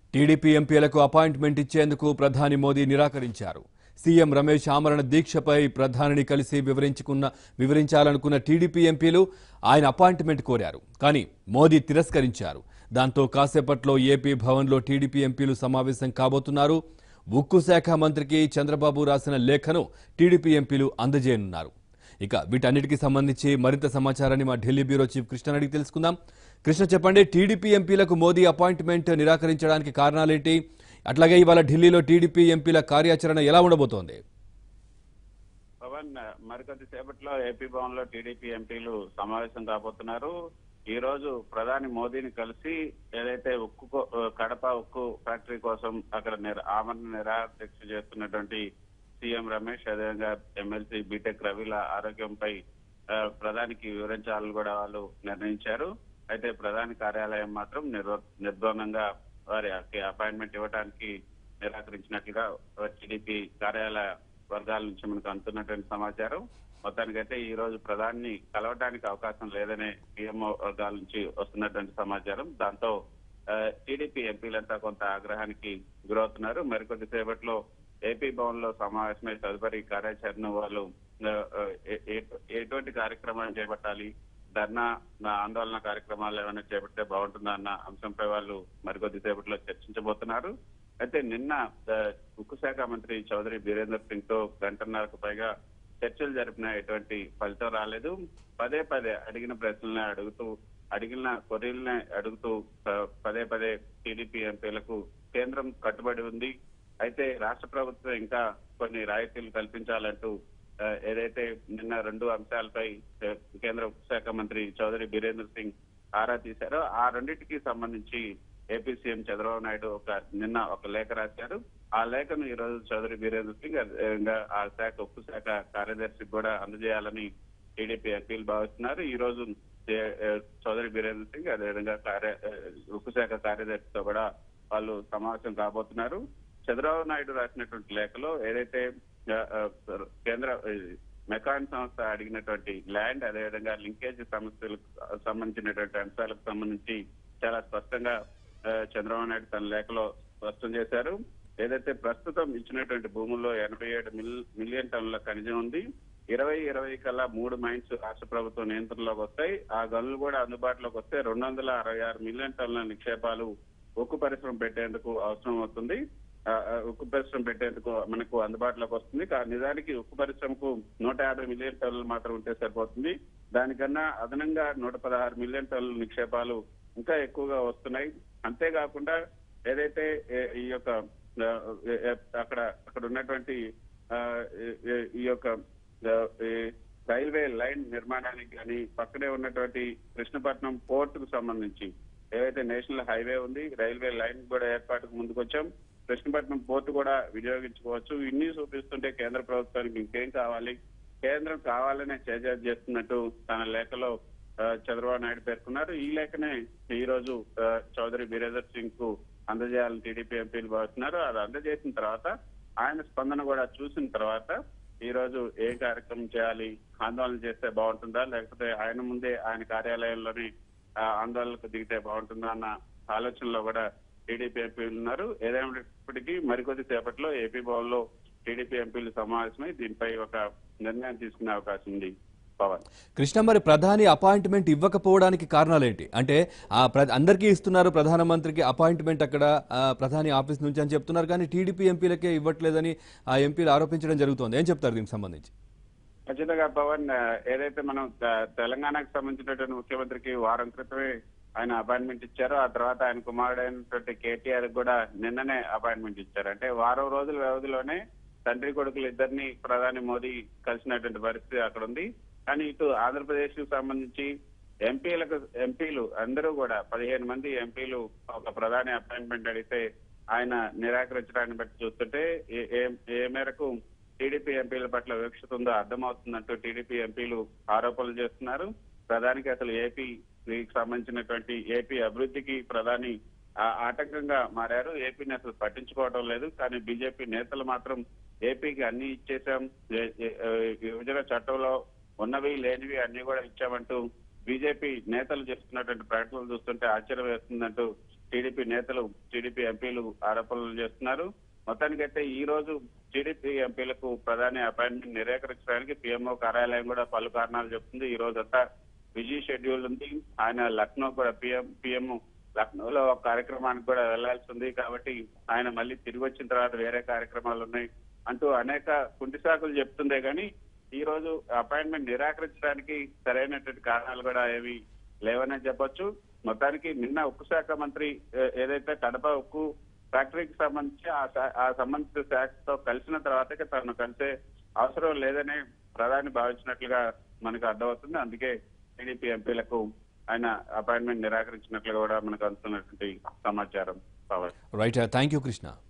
TDP ఎంపీలకు appointment ఇచ్చేందుకు ప్రధాని మోదీ నిరాకరించారు సీఎం రమేష్ ఆమరణ దీక్షపై ప్రధానిని కలిసి వివరించుకున్న వివరించాలనుకున్న టీడీపీ ఎంపీలు ఆయన అపాయింట్మెంట్ కోరారు కానీ మోదీ తిరస్కరించారు దాంతో కాసేపట్లో ఏపీ భవన్లో టీడీపీ ఎంపీలు సమావేశం కాబోతున్నారు ఉక్కు శాఖ మంత్రికి చంద్రబాబు రాసిన లేఖను టీడీపీ ఎంపీలు అందజేయనున్నారు ఇక వీటన్నిటికీ సంబంధించి మరింత సమాచారాన్ని మా ఢిల్లీ బ్యూరో చీఫ్ కృష్ణ అడిగి తెలుసుకుందాం కృష్ణ చెప్పండి టీడీపీ ఎంపీలకు మోదీ అపాయింట్మెంట్ నిరాకరించడానికి కారణాలేంటి అట్లాగే ఇవాళ ఢిల్లీలో టీడీపీ ఎంపీల కార్యాచరణ ఎలా ఉండబోతోంది పవన్ మరికొద్ది సేపట్లో ఏపీ భవన్ లో టీడీపీ ఎంపీలు సమావేశం కాబోతున్నారు ఈ రోజు ప్రధాని మోదీని కలిసి ఏదైతే ఉక్కు కో- కడప ఉక్కు ఫ్యాక్టరీ కోసం అక్కడ నిర- ఆమరణ నిరాదీక్ష చేస్తున్నటువంటి సీఎం రమేష్ అదేవిధంగా ఎమ్మెల్సీ బీటెక్ రవిల ఆరోగ్యంపై ఆ, ప్రధానికి వివరించాలని కూడా వాళ్ళు నిర్ణయించారు అయితే ప్రధాని కార్యాలయం మాత్రం నిర్వ- నిర్ద్వందంగా వారి అపాయింట్మెంట్ ఇవ్వడానికి నిరాకరించినట్లుగా టీడీపీ కార్యాలయ వర్గాల నుంచి మనకు అందుతున్నటువంటి సమాచారం మొత్తానికైతే ఈ రోజు ప్రధాని కలవడానికి అవకాశం లేదనే పిఎంఓ వర్గాల నుంచి వస్తున్నటువంటి సమాచారం దాంతో టీడీపీ ఎంపీలంతా కొంత ఆగ్రహానికి గురవుతున్నారు మరికొద్ది సేపట్లో ఏపీ భవన్ లో సమావేశమై తదుపరి కార్యాచరణ వాళ్ళు ఆ, ఆ, ఏ- ఏ- ఎటువంటి కార్యక్రమాలు చేపట్టాలి ధర్నా నా ఆందోళన కార్యక్రమాలు ఏమైనా చేపడితే బాగుంటుందా అన్న అంశంపై వాళ్ళు మరికొద్ది సేపట్లో చర్చించబోతున్నారు అయితే నిన్న ఆ, ఉక్కు శాఖ మంత్రి చౌదరి బీరేందర్ సింగ్ తో గంటన్నరకు పైగా చర్చలు జరిపిన ఎటువంటి ఫలితం రాలేదు పదే పదే అడిగిన ప్రశ్నలనే అడుగుతూ అడిగిన కొరీలనే అడుగుతూ ఆ, పదే పదే టీడీపీ ఎంపీలకు కేంద్రం కట్టుబడి ఉంది అయితే రాష్ట్ర ప్రభుత్వం ఇంకా కొన్ని రాయితీలు కల్పించాలంటూ ఆ, ఏదైతే నిన్న రెండు అంశాలపై ఆ, కేంద్ర శాఖ మంత్రి చౌదరి బీరేంద్ర సింగ్ ఆరా తీశారో ఆ రెండింటికి సంబంధించి ఏపీ సీఎం చంద్రబాబు నాయుడు ఒక నిన్న ఒక లేఖ రాశారు ఆ లేఖను ఈ రోజు చౌదరి బీరేంద్ర సింగ్ అదేవిధంగా ఆ శాఖ ఉక్కు శాఖ కార్యదర్శికి కూడా అందజేయాలని టీడీపీ ఎంపీలు భావిస్తున్నారు ఈ రోజు ఏ- ఏ చౌదరి బీరేంద్ర సింగ్ అదేవిధంగా కార్య ఏ, ఉక్కు శాఖ కార్యదర్శితో కూడా వాళ్ళు సమావేశం కాబోతున్నారు చంద్రబాబు నాయుడు రాసినటువంటి లేఖలో ఏదైతే ఆ, ఆ, కేంద్ర ఈ, మెకాన్ సంస్థ అడిగినటువంటి ల్యాండ్ అదేవిధంగా లింకేజ్ సమస్యలకు సంబంధించినటువంటి అంశాలకు సంబంధించి చాలా స్పష్టంగా ఆ, చంద్రబాబు నాయుడు తన లేఖలో స్పష్టం చేశారు ఏదైతే ప్రస్తుతం ఇచ్చినటువంటి భూముల్లో ఎనభై ఏడు మిల్- మిలియన్ టన్నుల ఖనిజం ఉంది ఇరవై ఇరవై కల్లా మూడు మైన్స్ రాష్ట్ర ప్రభుత్వం నియంత్రణలోకి వస్తాయి ఆ గనులు కూడా అందుబాటులోకి వస్తే రెండు వందల అరవై ఆరు మిలియన్ టన్నుల నిక్షేపాలు ఉక్కు పరిశ్రమ పెట్టేందుకు అవసరం అవుతుంది ఆ, ఆ, ఉక్కు పరిశ్రమ పెట్టేందుకు మనకు అందుబాటులోకి వస్తుంది కా- నిజానికి ఉక్కు పరిశ్రమకు నూట యాభై మిలియన్ టన్నులు మాత్రం ఉంటే సరిపోతుంది దానికన్నా అదనంగా నూట పదహారు మిలియన్ టన్నుల నిక్షేపాలు ఇంకా ఎక్కువగా వస్తున్నాయి అంతేకాకుండా ఏదైతే ఏ- ఈ యొక్క ఆ, ఏ- ఏ- అక్కడ అక్కడ ఉన్నటువంటి ఆ, ఏ- ఏ- ఈ యొక్క ఆ, ఈ రైల్వే లైన్ నిర్మాణానికి కానీ పక్కనే ఉన్నటువంటి కృష్ణపట్నం పోర్ట్ కు సంబంధించి ఏదైతే నేషనల్ హైవే ఉంది రైల్వే లైన్ కూడా ఏర్పాటుకు ముందుకొచ్చాం కృష్ణపట్నం పోర్టు కూడా వినియోగించుకోవచ్చు ఇన్ని చూపిస్తుంటే కేంద్ర ప్రభుత్వానికి ఇంకేం కావాలి కేంద్రం కావాలనే చేజ చేస్తున్నట్టు తన లేఖలో ఆ, చంద్రబాబు నాయుడు పేర్కొన్నారు ఈ లేఖనే ఈ రోజు ఆ, చౌదరి బీరేందర్ సింగ్ కు అందజేయాలని టీడీపీ ఎంపీలు భావిస్తున్నారు అది అందజేసిన తర్వాత ఆయన స్పందన కూడా చూసిన తర్వాత ఈ రోజు ఏ కార్యక్రమం చేయాలి ఆందోళన చేస్తే బాగుంటుందా లేకపోతే ఆయన ముందే ఆయన కార్యాలయంలోనే ఆ, ఆందోళనకు దిగితే బాగుంటుందా అన్న ఆలోచనలో కూడా టీడీపీ ఎంపీలు ఉన్నారు ఏదైనప్పటికీ మరికొద్ది సేపట్లో ఏపీ భవన్ లో టీడీపీ ఎంపీలు సమావేశమై దీనిపై ఒక నిర్ణయం తీసుకునే అవకాశం ఉంది పవన్ కృష్ణ మరి ప్రధాని అపాయింట్మెంట్ ఇవ్వకపోవడానికి కారణాలేంటి అంటే ఆ ప్ర- అందరికీ ఇస్తున్నారు ప్రధానమంత్రికి అపాయింట్మెంట్ అక్కడ ఆ, ప్రధాని ఆఫీస్ నుంచి అని చెప్తున్నారు కానీ టీడీపీ ఎంపీలకే ఇవ్వట్లేదని ఆ ఎంపీలు ఆరోపించడం జరుగుతోంది ఏం చెప్తారు దీనికి సంబంధించి ఖచ్చితంగా పవన్ ఆ, ఏదైతే మనం త- తెలంగాణకు సంబంధించినటువంటి ముఖ్యమంత్రికి వారం క్రితమే ఆయన అపాయింట్మెంట్ ఇచ్చారు ఆ తర్వాత ఆయన కుమారుడైనటువంటి కేటీఆర్ కూడా నిన్ననే అపాయింట్మెంట్ ఇచ్చారు అంటే వారం రోజుల వ్యవధిలోనే తండ్రి కొడుకులు ఇద్దరిని ప్రధాని మోదీ కలిసినటువంటి పరిస్థితి అక్కడ ఉంది కానీ ఇటు ఆంధ్రప్రదేశ్ కు సంబంధించి ఎంపీలకు ఎంపీలు అందరూ కూడా పదిహేను మంది ఎంపీలు ఒక ప్రధాని అపాయింట్మెంట్ అడిగితే ఆయన నిరాకరించడాన్ని బట్టి చూస్తుంటే ఏ- ఏ- ఏ మేరకు టీడీపీ ఎంపీల పట్ల వివక్షత ఉందో అర్థమవుతుందంటూ టీడీపీ ఎంపీలు ఆరోపణలు చేస్తున్నారు ప్రధానికి అసలు ఏపీకి సంబంధించినటువంటి ఏపీ అభివృద్ధికి ప్రధాని ఆ, ఆటంకంగా మారారు ఏపీని అసలు పట్టించుకోవడం లేదు కానీ బీజేపీ నేతలు మాత్రం ఏపీకి అన్ని ఇచ్చేసాం ఏ- ఏ- ఏ, విభజన చట్టంలో ఉన్నవి లేనివి అన్ని కూడా ఇచ్చామంటూ బీజేపీ నేతలు చేస్తున్నటువంటి ప్రకటనలు చూస్తుంటే ఆశ్చర్యం వేస్తుందంటూ టీడీపీ నేతలు టీడీపీ ఎంపీలు ఆరోపణలు చేస్తున్నారు మొత్తానికైతే ఈ రోజు టీడీపీ ఎంపీలకు ప్రధాని అపాయింట్మెంట్ నిరాకరించడానికి పీఎంఓ కార్యాలయం కూడా పలు కారణాలు చెప్తుంది ఈ రోజు అంతా బిజీ షెడ్యూల్ ఉంది ఆయన లక్నో కూడా పిఎం పిఎం లక్నోలో ఒక కార్యక్రమానికి కూడా వెళ్లాల్సి ఉంది కాబట్టి ఆయన మళ్ళీ తిరిగి వచ్చిన తర్వాత వేరే కార్యక్రమాలు ఉన్నాయి అంటూ అనేక కుంటి సాకులు చెప్తుందే కానీ ఈ రోజు అపాయింట్మెంట్ నిరాకరించడానికి సరైనటువంటి కారణాలు కూడా ఏవి లేవనే చెప్పొచ్చు మొత్తానికి నిన్న ఉక్కు శాఖ మంత్రి ఏ- ఏదైతే కడప ఉక్కు ఫ్యాక్టరీకి సంబంధించి ఆ శా- ఆ సంబంధిత శాఖతో కలిసిన తర్వాతకే తను కలిసే అవసరం లేదని ప్రధాని భావించినట్లుగా మనకు అర్థమవుతుంది అందుకే టీడీపీ ఎంపీలకు ఆయన అపాయింట్మెంట్ నిరాకరించినట్లుగా కూడా మనకు అందుతున్నటువంటి సమాచారం power right thank you Krishna